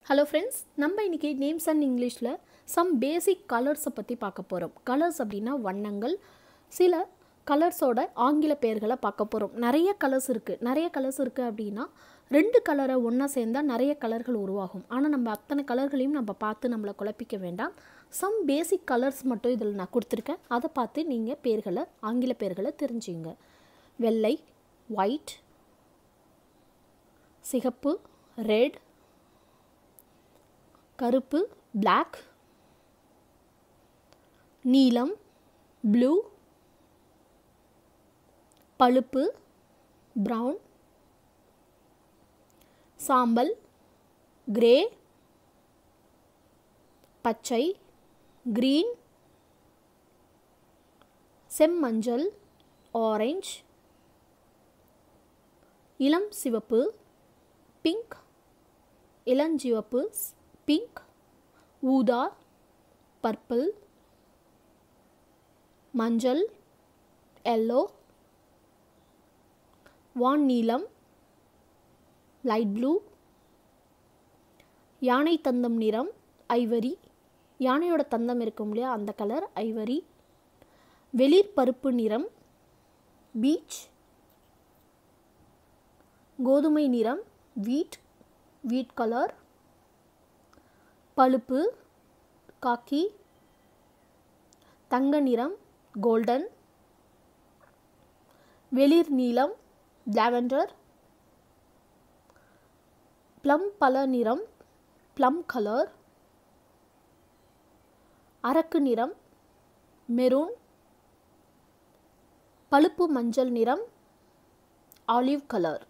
hello friends நம்ம இன்றைக்கி names and இங்கிலீஷில் சம் பேசிக் கலர்ஸை பற்றி பார்க்க போகிறோம் கலர்ஸ் அப்படின்னா வண்ணங்கள் சில கலர்ஸோட ஆங்கில பெயர்களை பார்க்க போகிறோம் நிறைய கலர்ஸ் இருக்குது நிறைய கலர்ஸ் இருக்குது அப்படின்னா ரெண்டு கலரை ஒன்றா சேர்ந்தால் நிறைய கலர்கள் உருவாகும் ஆனால் நம்ம அத்தனை கலர்களையும் நம்ம பார்த்து நம்மளை குழப்பிக்க வேண்டாம் சம் பேசிக் கலர்ஸ் மட்டும் இதில் நான் கொடுத்துருக்கேன் அதை பார்த்து நீங்கள் பேர்களை ஆங்கில பெயர்களை தெரிஞ்சுங்க வெள்ளை ஒயிட் சிகப்பு ரெட் கருப்பு black நீலம் ப்ளூ பழுப்பு brown சாம்பல் கிரே பச்சை green செம்மஞ்சள் ஆரஞ்சு இளம் சிவப்பு பிங்க் இளஞ்சிவப்பு பிங்க் ஊதா பர்பிள் மஞ்சள் எல்லோ வான் நீலம் லைட் ப்ளூ யானை தந்தம் நிறம் ஐவரி யானையோட தந்தம் இருக்கும் இல்லையா அந்த கலர் ஐவரி வெளிர் பருப்பு நிறம் பீச் கோதுமை நிறம் வீட் வீட் கலர் பழுப்பு காக்கி தங்க நிறம் கோல்டன் வெளிர் நீலம் லாவெண்டர் ப்ளம் பல நிறம் ப்ளம் கலர் அரக்கு நிறம் மெரூன் பழுப்பு மஞ்சள் நிறம் ஆலிவ் கலர்